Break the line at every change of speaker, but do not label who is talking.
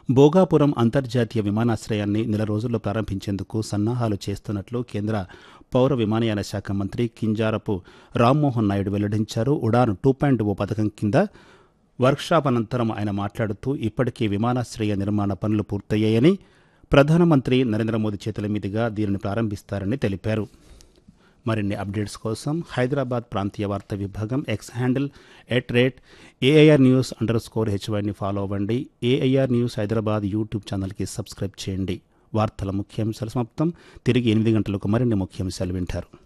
భోగాపురం అంతర్జాతీయ విమానాశ్రయాన్ని నెల రోజుల్లో ప్రారంభించేందుకు సన్నాహాలు చేస్తున్నట్లు కేంద్ర పౌర విమానయాన శాఖ మంత్రి కింజారపు రామ్మోహన్ నాయుడు వెల్లడించారు ఉడాన్ టూ పాయింట్ ఓ పథకం కింద వర్క్షాప్ అనంతరం ఆయన మాట్లాడుతూ ఇప్పటికే విమానాశ్రయ నిర్మాణ పనులు పూర్తయ్యాయని ప్రధానమంత్రి నరేంద్ర మోదీ చేతుల మీదుగా దీనిని ప్రారంభిస్తారని తెలిపారు మరిన్ని అప్డేట్స్ కోసం హైదరాబాద్ ప్రాంతీయ వార్తా విభాగం X handle at rate AIR news underscore హెచ్వైని ఫాలో అవ్వండి ఏఐఆర్ న్యూస్ హైదరాబాద్ యూట్యూబ్ ఛానల్కి సబ్స్క్రైబ్ చేయండి వార్తల ముఖ్యాంశాలు సమాప్తం తిరిగి ఎనిమిది గంటలకు మరిన్ని ముఖ్యాంశాలు వింటారు